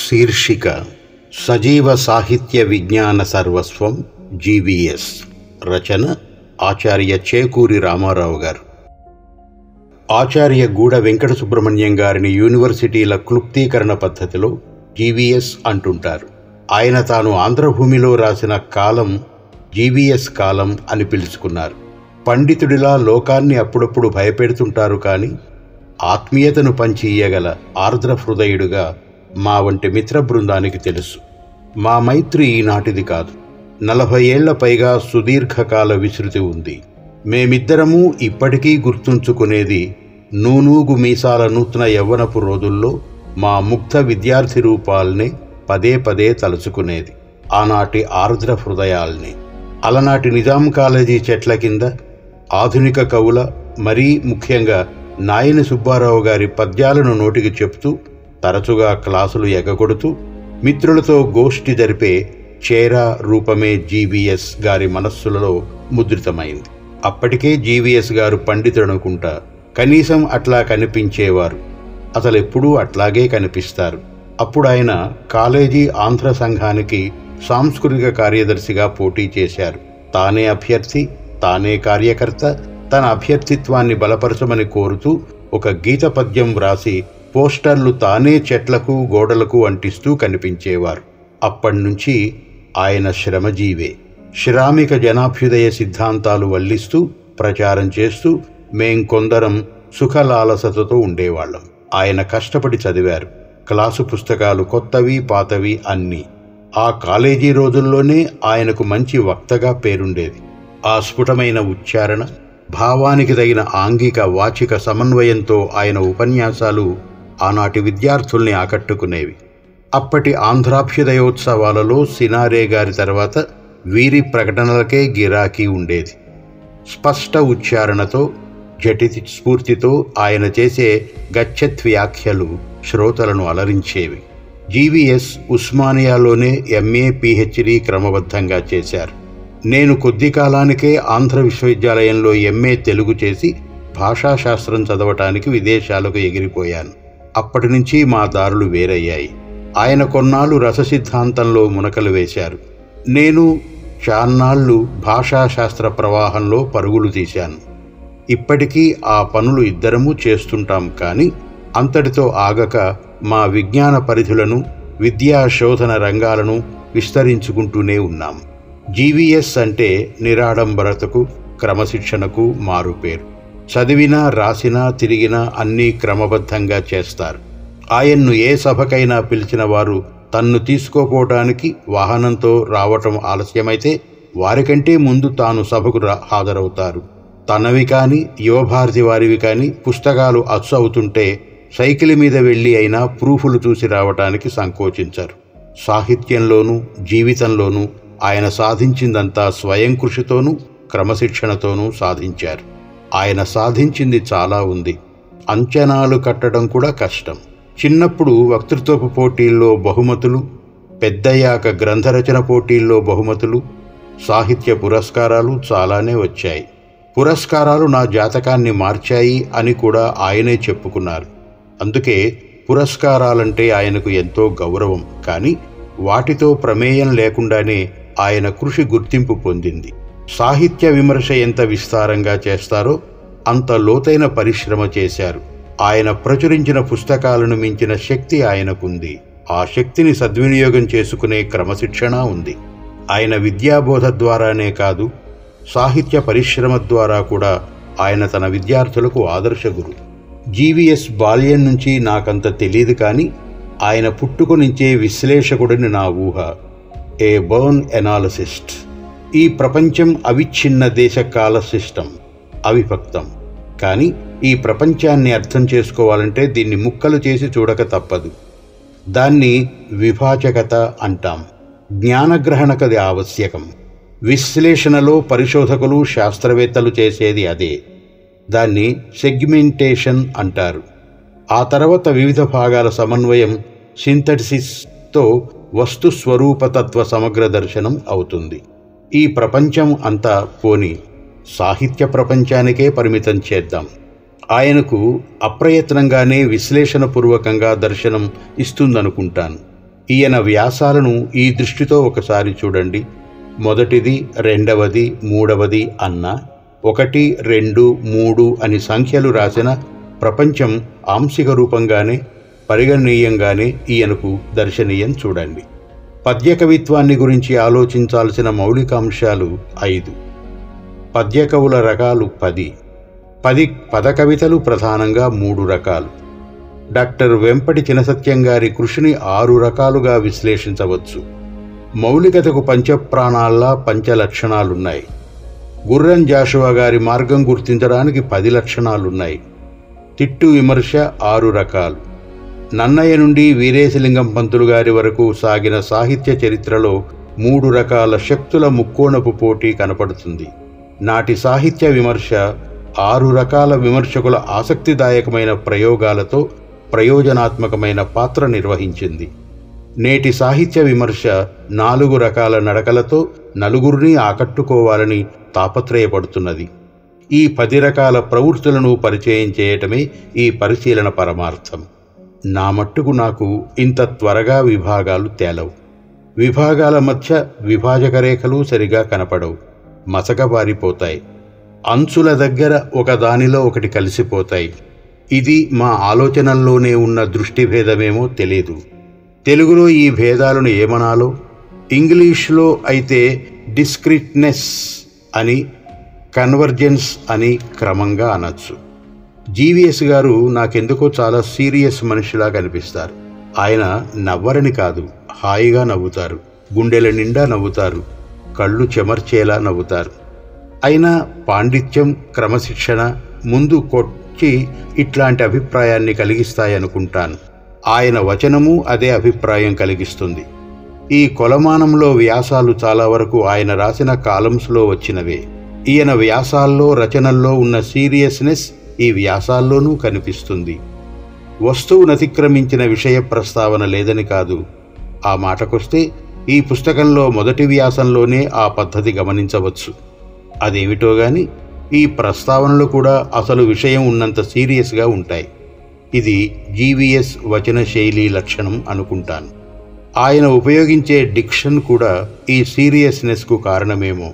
శీర్షిక సజీవ సాహిత్య విజ్ఞాన సర్వస్వం జీవీఎస్ రచన ఆచార్య చేకూరి రామారావు గారు ఆచార్య గూడ వెంకట సుబ్రహ్మణ్యం గారిని యూనివర్సిటీల క్లుప్తీకరణ పద్ధతిలో జీవీఎస్ అంటుంటారు ఆయన తాను ఆంధ్రభూమిలో రాసిన కాలం జీవీఎస్ కాలం అని పిలుచుకున్నారు పండితుడిలా లోకాన్ని అప్పుడప్పుడు భయపెడుతుంటారు కానీ ఆత్మీయతను పంచి ఇయ్యగల ఆర్ద్ర హృదయుడుగా మా వంటి మిత్ర బృందానికి తెలుసు మా మైత్రి ఈనాటిది కాదు నలభై ఏళ్ల పైగా సుదీర్ఘకాల విస్తృతి ఉంది మేమిద్దరము ఇప్పటికీ గుర్తుంచుకునేది నూనూగు మీసాల నూతన యవ్వనపు రోజుల్లో మా ముగ్ధ విద్యార్థి రూపాల్ని పదే పదే తలుచుకునేది ఆనాటి ఆర్ద్ర హృదయాల్ని అలనాటి నిజాం కాలేజీ చెట్ల కింద ఆధునిక కవుల మరీ ముఖ్యంగా నాయని సుబ్బారావు గారి పద్యాలను నోటికి చెప్తూ తరచుగా క్లాసులు ఎగగొడుతూ మిత్రులతో గోష్ఠి జరిపే చేరా రూపమే జీవీఎస్ గారి మనస్సులలో ముద్రితమైంది అప్పటికే జీవీఎస్ గారు పండితుడనుకుంటా కనీసం అట్లా కనిపించేవారు అసలు ఎప్పుడూ అట్లాగే కనిపిస్తారు అప్పుడు ఆయన కాలేజీ ఆంధ్ర సంఘానికి సాంస్కృతిక కార్యదర్శిగా పోటీ చేశారు తానే అభ్యర్థి తానే కార్యకర్త తన అభ్యర్థిత్వాన్ని బలపరచమని కోరుతూ ఒక గీత పద్యం వ్రాసి పోస్టర్లు తానే చెట్లకు గోడలకు అంటిస్తూ కనిపించేవారు అప్పటినుంచి ఆయన శ్రమజీవే శ్రామిక జనాభ్యుదయ సిద్ధాంతాలు వల్లిస్తూ ప్రచారం చేస్తూ మేం కొందరం సుఖలాలసతతో ఉండేవాళ్ళం ఆయన కష్టపడి చదివారు క్లాసు పుస్తకాలు కొత్తవి పాతవి అన్నీ ఆ కాలేజీ రోజుల్లోనే ఆయనకు మంచి వక్తగా పేరుండేది ఆ స్ఫుటమైన ఉచ్చారణ భావానికి తగిన ఆంగిక వాచిక సమన్వయంతో ఆయన ఉపన్యాసాలు ఆనాటి విద్యార్థుల్ని ఆకట్టుకునేవి అప్పటి ఆంధ్రాభ్యుదయోత్సవాలలో సినారే గారి తర్వాత వీరి ప్రకటనలకే గిరాకీ ఉండేది స్పష్ట ఉచ్చారణతో జటితి స్ఫూర్తితో ఆయన చేసే గచ్చత్ వ్యాఖ్యలు శ్రోతలను అలరించేవి జీవీఎస్ ఉస్మానియాలోనే ఎంఏ పిహెచ్డి క్రమబద్ధంగా చేశారు నేను కొద్ది కాలానికే ఆంధ్ర విశ్వవిద్యాలయంలో ఎంఏ తెలుగు చేసి భాషాశాస్త్రం చదవటానికి విదేశాలకు ఎగిరిపోయాను అప్పటి నుంచి మా దారులు వేరయ్యాయి ఆయన కొన్నాళ్ళు రససిద్ధాంతంలో మునకలు వేశారు నేను చాన్నాళ్ళు భాషాశాస్త్ర ప్రవాహంలో పరుగులు తీశాను ఇప్పటికీ ఆ పనులు ఇద్దరము చేస్తుంటాం కానీ అంతటితో ఆగక మా విజ్ఞాన పరిధులను విద్యా శోధన రంగాలను విస్తరించుకుంటూనే ఉన్నాం జీవీఎస్ అంటే నిరాడంబరతకు క్రమశిక్షణకు మారుపేరు చదివినా రాసినా తిరిగినా అన్నీ క్రమబద్ధంగా చేస్తారు ఆయన్ను ఏ సభకైనా పిలిచిన వారు తన్ను తీసుకోపోవటానికి వాహనంతో రావటం ఆలస్యమైతే వారికంటే ముందు తాను సభకు రా హాజరవుతారు తనవి కానీ యువభారతి వారివి కానీ పుస్తకాలు అచ్చు అవుతుంటే సైకిల్ మీద వెళ్ళి అయినా ప్రూఫులు చూసి రావటానికి సంకోచించరు సాహిత్యంలోనూ జీవితంలోనూ ఆయన సాధించిందంతా స్వయం కృషితోనూ క్రమశిక్షణతోనూ సాధించారు ఆయన సాధించింది చాలా ఉంది అంచనాలు కట్టడం కూడా కష్టం చిన్నప్పుడు వక్తృత్వపు పోటీల్లో బహుమతులు పెద్దయ్యాక గ్రంథరచన పోటీల్లో బహుమతులు సాహిత్య పురస్కారాలు చాలానే వచ్చాయి పురస్కారాలు నా జాతకాన్ని మార్చాయి అని కూడా ఆయనే చెప్పుకున్నారు అందుకే పురస్కారాలంటే ఆయనకు ఎంతో గౌరవం కానీ వాటితో ప్రమేయం లేకుండానే ఆయన కృషి గుర్తింపు పొందింది సాహిత్య విమర్శ ఎంత విస్తారంగా చేస్తారో అంత లోతైన పరిశ్రమ చేశారు ఆయన ప్రచురించిన పుస్తకాలను మించిన శక్తి ఆయనకుంది ఆ శక్తిని సద్వినియోగం చేసుకునే క్రమశిక్షణ ఉంది ఆయన విద్యాబోధ ద్వారానే కాదు సాహిత్య పరిశ్రమ ద్వారా కూడా ఆయన తన విద్యార్థులకు ఆదర్శ గురు జీవీఎస్ బాల్యం నుంచి నాకంత తెలియదు కానీ ఆయన పుట్టుక నుంచే విశ్లేషకుడిని నా ఊహ ఏ బర్న్ ఎనాలసిస్ట్ ఈ ప్రపంచం అవిచ్ఛిన్న దేశకాల సిస్టమ్ అవిభక్తం కానీ ఈ ప్రపంచాన్ని అర్థం చేసుకోవాలంటే దీన్ని ముక్కలు చేసి చూడక తప్పదు దాన్ని విభాజకత అంటాం జ్ఞానగ్రహణకది ఆవశ్యకం విశ్లేషణలో పరిశోధకులు శాస్త్రవేత్తలు చేసేది అదే దాన్ని సెగ్మెంటేషన్ అంటారు ఆ తర్వాత వివిధ భాగాల సమన్వయం సింథసిస్తో వస్తు స్వరూపతత్వ సమగ్ర దర్శనం అవుతుంది ఈ ప్రపంచం అంతా పోని సాహిత్య ప్రపంచానికే పరిమితం చేద్దాం ఆయనకు అప్రయత్నంగానే విశ్లేషణపూర్వకంగా దర్శనం ఇస్తుందనుకుంటాను ఈయన వ్యాసాలను ఈ దృష్టితో ఒకసారి చూడండి మొదటిది రెండవది మూడవది అన్న ఒకటి రెండు మూడు అని సంఖ్యలు రాసిన ప్రపంచం ఆంశిక రూపంగానే పరిగణనీయంగానే ఈయనకు దర్శనీయం చూడండి పద్య కవిత్వాన్ని గురించి ఆలోచించాల్సిన మౌలిక అంశాలు ఐదు పద్య కవుల రకాలు పది పది పద కవితలు ప్రధానంగా మూడు రకాలు డాక్టర్ వెంపటి చినసత్యం గారి కృషిని ఆరు రకాలుగా విశ్లేషించవచ్చు మౌలికతకు పంచప్రాణాల్లా పంచలక్షణాలున్నాయి గుర్రం జాషువా గారి మార్గం గుర్తించడానికి పది లక్షణాలున్నాయి తిట్టు విమర్శ ఆరు రకాలు నన్నయ్య నుండి వీరేశలింగం పంతులు గారి వరకు సాగిన సాహిత్య చరిత్రలో మూడు రకాల శక్తుల ముక్కోణపు పోటీ కనపడుతుంది నాటి సాహిత్య విమర్శ ఆరు రకాల విమర్శకుల ఆసక్తిదాయకమైన ప్రయోగాలతో ప్రయోజనాత్మకమైన పాత్ర నిర్వహించింది నేటి సాహిత్య విమర్శ నాలుగు రకాల నడకలతో నలుగురిని ఆకట్టుకోవాలని తాపత్రయపడుతున్నది ఈ పది రకాల ప్రవృత్తులను పరిచయం చేయటమే ఈ పరిశీలన పరమార్థం నా మట్టుకు నాకు ఇంత త్వరగా విభాగాలు తేలవు విభాగాల మధ్య విభాజక రేఖలు సరిగా కనపడవు మసకబారిపోతాయి అంచుల దగ్గర ఒక దానిలో ఒకటి కలిసిపోతాయి ఇది మా ఆలోచనల్లోనే ఉన్న దృష్టి భేదమేమో తెలియదు తెలుగులో ఈ భేదాలను ఏమనాలో ఇంగ్లీష్లో అయితే డిస్క్రిట్నెస్ అని కన్వర్జెన్స్ అని క్రమంగా అనొచ్చు జీవీఎస్ గారు నాకెందుకో చాలా సీరియస్ మనిషిలా కనిపిస్తారు ఆయన నవ్వరని కాదు హాయిగా నవ్వుతారు గుండెల నిండా నవ్వుతారు కళ్ళు చెమర్చేలా నవ్వుతారు అయినా పాండిత్యం క్రమశిక్షణ ముందు కొచ్చి ఇట్లాంటి అభిప్రాయాన్ని కలిగిస్తాయనుకుంటాను ఆయన వచనము అదే అభిప్రాయం కలిగిస్తుంది ఈ కొలమానంలో వ్యాసాలు చాలా వరకు ఆయన రాసిన కాలమ్స్లో వచ్చినవే ఈయన వ్యాసాల్లో రచనల్లో ఉన్న సీరియస్నెస్ ఈ వ్యాసాల్లోనూ కనిపిస్తుంది వస్తువును అతిక్రమించిన విషయ ప్రస్తావన లేదని కాదు ఆ మాటకొస్తే ఈ పుస్తకంలో మొదటి వ్యాసంలోనే ఆ పద్ధతి గమనించవచ్చు అదేమిటో గాని ఈ ప్రస్తావనలు కూడా అసలు విషయం ఉన్నంత సీరియస్గా ఉంటాయి ఇది జీవీఎస్ వచన శైలి లక్షణం అనుకుంటాను ఆయన ఉపయోగించే డిక్షన్ కూడా ఈ సీరియస్నెస్కు కారణమేమో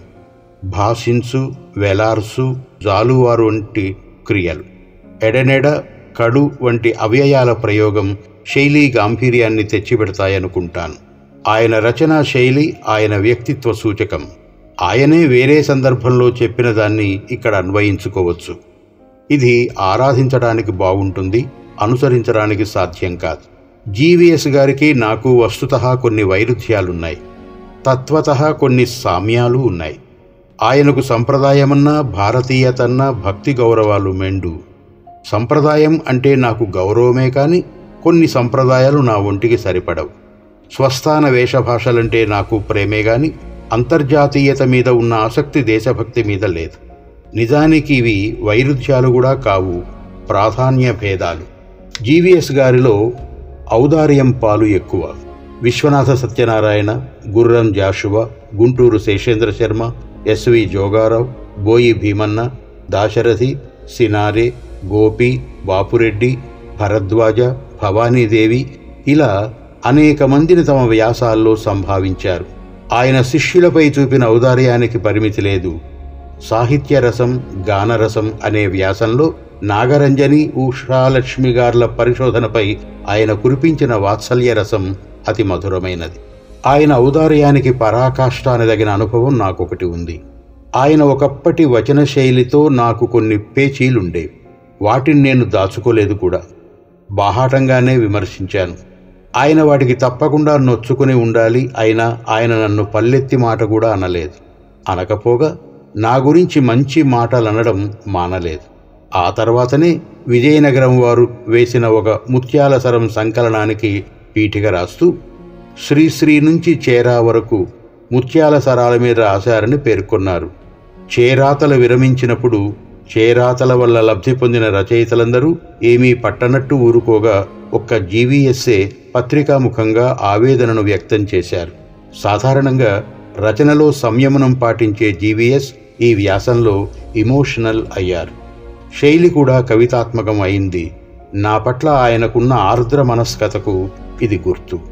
భాషించు వెలార్సు జాలువారు వంటి క్రియలు ఎడనెడ కడు వంటి అవ్యయాల ప్రయోగం శైలి గాంభీర్యాన్ని తెచ్చిపెడతాయనుకుంటాను ఆయన రచనా శైలి ఆయన వ్యక్తిత్వ సూచకం ఆయనే వేరే సందర్భంలో చెప్పిన దాన్ని ఇక్కడ అన్వయించుకోవచ్చు ఇది ఆరాధించడానికి బాగుంటుంది అనుసరించడానికి సాధ్యం కాదు జీవీఎస్ గారికి నాకు వస్తుత కొన్ని వైరుధ్యాలున్నాయి తత్వత కొన్ని సామ్యాలు ఉన్నాయి ఆయనకు సంప్రదాయమన్నా భారతీయతన్నా భక్తి గౌరవాలు మెండు సంప్రదాయం అంటే నాకు గౌరవమే కాని కొన్ని సంప్రదాయాలు నా ఒంటికి సరిపడవు స్వస్థాన వేషభాషలంటే నాకు ప్రేమే గాని అంతర్జాతీయత మీద ఉన్న ఆసక్తి దేశభక్తి మీద లేదు నిజానికి ఇవి వైరుధ్యాలు కూడా కావు ప్రాధాన్య భేదాలు జీవీఎస్ గారిలో ఔదార్యం పాలు ఎక్కువ విశ్వనాథ సత్యనారాయణ గుర్రం జాషువ గుంటూరు శేషేంద్ర శర్మ ఎస్వి జోగారావు బోయి భీమన్న దాశరథి సినారే గోపి బాపురెడ్డి భరద్వాజ భవానీదేవి ఇలా అనేక మందిని తమ వ్యాసాల్లో సంభావించారు ఆయన శిష్యులపై చూపిన ఔదార్యానికి పరిమితి లేదు సాహిత్య రసం గానరసం అనే వ్యాసంలో నాగరంజని ఉషాలక్ష్మి గార్ల పరిశోధనపై ఆయన కురిపించిన వాత్సల్య రసం అతి మధురమైనది ఆయన ఔదార్యానికి పరాకాష్ట అనదగిన అనుభవం నాకొకటి ఉంది ఆయన ఒకప్పటి వచన శైలితో నాకు కొన్ని పేచీలుండేవి వాటిని నేను దాచుకోలేదు కూడా బాహాటంగానే విమర్శించాను ఆయన వాటికి తప్పకుండా నొచ్చుకుని ఉండాలి అయినా ఆయన నన్ను పల్లెత్తి మాట కూడా అనలేదు అనకపోగా నా గురించి మంచి మాటలు అనడం మానలేదు ఆ తర్వాతనే విజయనగరం వారు వేసిన ఒక ముత్యాల సరం సంకలనానికి పీఠిక రాస్తూ శ్రీశ్రీ నుంచి చేరా వరకు ముత్యాల సరాల మీద రాశారని పేర్కొన్నారు చేరాతలు విరమించినప్పుడు చేరాతల వల్ల లబ్ధి పొందిన రచయితలందరూ ఏమీ పట్టనట్టు ఊరుకోగా ఒక్క జీవీఎస్ఏ పత్రికాముఖంగా ఆవేదనను వ్యక్తం చేశారు సాధారణంగా రచనలో సంయమనం పాటించే జీవీఎస్ ఈ వ్యాసంలో ఇమోషనల్ అయ్యారు శైలి కూడా కవితాత్మకం అయింది నా పట్ల ఆయనకున్న ఆర్ద్ర మనస్కతకు ఇది గుర్తు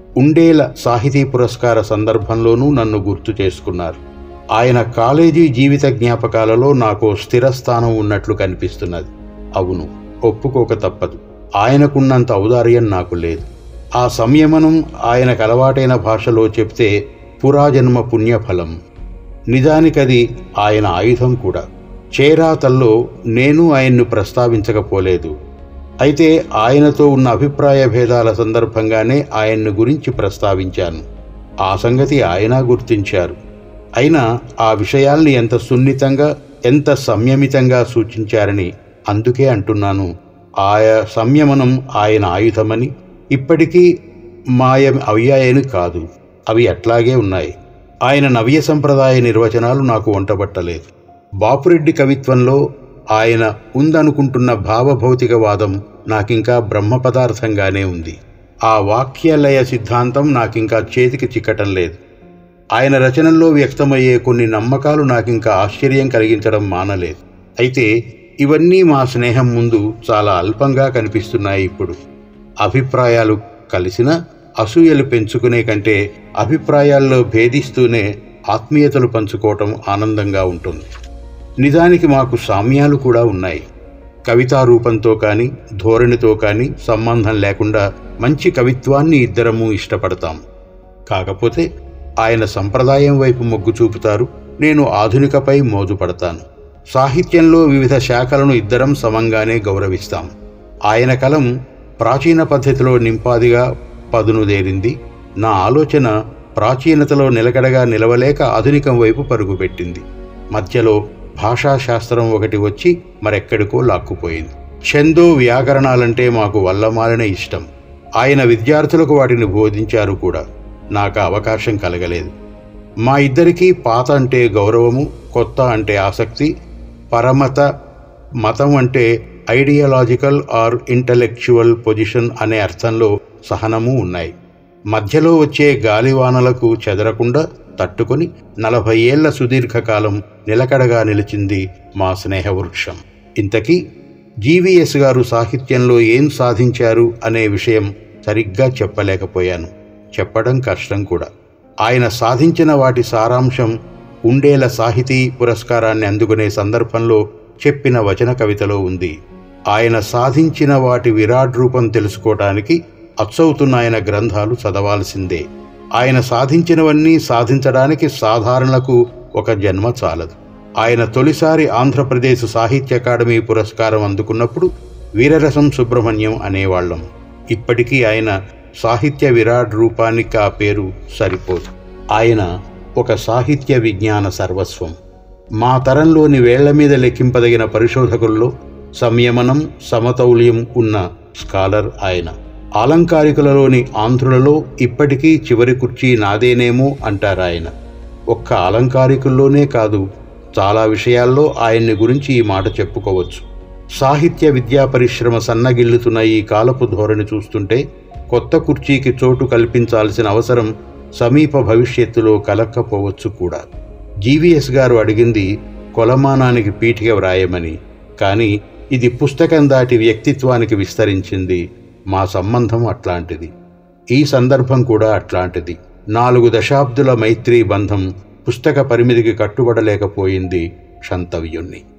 ఉండేల సాహితీ పురస్కార సందర్భంలోనూ నన్ను గుర్తు చేసుకున్నారు ఆయన కాలేజీ జీవిత జ్ఞాపకాలలో నాకు స్థిర స్థానం ఉన్నట్లు కనిపిస్తున్నది అవును ఒప్పుకోక తప్పదు ఆయనకున్నంత ఔదార్యం నాకు లేదు ఆ సంయమనం ఆయనకు అలవాటైన భాషలో చెప్తే పురాజన్మ పుణ్యఫలం నిజానికది ఆయన ఆయుధం కూడా చేరాతల్లో నేను ఆయన్ను ప్రస్తావించకపోలేదు అయితే ఆయనతో ఉన్న అభిప్రాయ భేదాల సందర్భంగానే ఆయన్ను గురించి ప్రస్తావించాను ఆ సంగతి ఆయన గుర్తించారు అయినా ఆ విషయాల్ని ఎంత సున్నితంగా ఎంత సంయమితంగా సూచించారని అందుకే అంటున్నాను ఆయా సంయమనం ఆయన ఆయుధమని ఇప్పటికీ మాయం అయ్యాయని కాదు అవి అట్లాగే ఉన్నాయి ఆయన నవ్య సంప్రదాయ నిర్వచనాలు నాకు వంటబట్టలేదు బాపురెడ్డి కవిత్వంలో ఆయన ఉందనుకుంటున్న భావభౌతికవాదం నాకింకా బ్రహ్మ పదార్థంగానే ఉంది ఆ వాక్యలయ సిద్ధాంతం నాకింకా చేతికి చిక్కటం లేదు ఆయన రచనల్లో వ్యక్తమయ్యే కొన్ని నమ్మకాలు నాకింకా ఆశ్చర్యం కలిగించడం మానలేదు అయితే ఇవన్నీ మా స్నేహం ముందు చాలా అల్పంగా కనిపిస్తున్నాయి ఇప్పుడు అభిప్రాయాలు కలిసిన అసూయలు పెంచుకునే కంటే అభిప్రాయాల్లో భేదిస్తూనే ఆత్మీయతలు పంచుకోవటం ఆనందంగా ఉంటుంది నిజానికి మాకు సామ్యాలు కూడా ఉన్నాయి కవితా రూపంతో కానీ ధోరణితో కానీ సంబంధం లేకుండా మంచి కవిత్వాన్ని ఇద్దరము ఇష్టపడతాం కాకపోతే ఆయన సంప్రదాయం వైపు మొగ్గు చూపుతారు నేను ఆధునికపై మోజుపడతాను సాహిత్యంలో వివిధ శాఖలను ఇద్దరం సమంగానే గౌరవిస్తాం ఆయన కలం ప్రాచీన పద్ధతిలో నింపాదిగా పదునుదేరింది నా ఆలోచన ప్రాచీనతలో నిలకడగా నిలవలేక ఆధునికం వైపు పరుగుపెట్టింది మధ్యలో భాషాశాస్త్రం ఒకటి వచ్చి మరెక్కడికో లాక్కుపోయింది ఛందో వ్యాకరణాలంటే మాకు వల్లమాలిన ఇష్టం ఆయన విద్యార్థులకు వాటిని బోధించారు కూడా నాకు అవకాశం కలగలేదు మా ఇద్దరికీ పాత అంటే గౌరవము కొత్త అంటే ఆసక్తి పరమత మతం అంటే ఐడియాలజికల్ ఆర్ ఇంటలెక్చువల్ పొజిషన్ అనే అర్థంలో సహనము ఉన్నాయి మధ్యలో వచ్చే గాలివానలకు చెదరకుండా తట్టుకొని నలభై ఏళ్ల సుదీర్ఘకాలం నిలకడగా నిలిచింది మా స్నేహవృక్షం ఇంతకీ జీవీఎస్ గారు సాహిత్యంలో ఏం సాధించారు అనే విషయం సరిగ్గా చెప్పలేకపోయాను చెప్పడం కష్టం కూడా ఆయన సాధించిన వాటి సారాంశం ఉండేల సాహితీ పురస్కారాన్ని అందుకునే సందర్భంలో చెప్పిన వచన కవితలో ఉంది ఆయన సాధించిన వాటి విరాట్ రూపం తెలుసుకోవటానికి అచ్చవుతున్న ఆయన గ్రంథాలు చదవాల్సిందే ఆయన సాధించినవన్నీ సాధించడానికి సాధారణలకు ఒక జన్మ చాలదు ఆయన తొలిసారి ఆంధ్రప్రదేశ్ సాహిత్య అకాడమీ పురస్కారం అందుకున్నప్పుడు వీరరసం సుబ్రహ్మణ్యం అనేవాళ్ళం ఇప్పటికీ ఆయన సాహిత్య విరాట్ రూపానికి ఆ పేరు సరిపోదు ఆయన ఒక సాహిత్య విజ్ఞాన సర్వస్వం మా తరంలోని వేళ్ల మీద లెక్కింపదగిన పరిశోధకుల్లో సంయమనం సమతౌల్యం ఉన్న స్కాలర్ ఆయన అలంకారికులలోని ఆంధ్రులలో ఇప్పటికీ చివరి కుర్చీ నాదేనేమో అంటారాయన ఒక్క అలంకారికుల్లోనే కాదు చాలా విషయాల్లో ఆయన్ని గురించి ఈ మాట చెప్పుకోవచ్చు సాహిత్య విద్యా పరిశ్రమ సన్నగిల్లుతున్న ఈ కాలపు ధోరణి చూస్తుంటే కొత్త కుర్చీకి చోటు కల్పించాల్సిన అవసరం సమీప భవిష్యత్తులో కలక్కపోవచ్చు కూడా జీవీఎస్ గారు అడిగింది కొలమానానికి పీఠిక వ్రాయమని కానీ ఇది పుస్తకం దాటి వ్యక్తిత్వానికి విస్తరించింది మా సంబంధం అట్లాంటిది ఈ సందర్భం కూడా అట్లాంటిది నాలుగు దశాబ్దుల మైత్రీ బంధం పుస్తక పరిమితికి కట్టుబడలేకపోయింది క్షంతవ్యుణ్ణి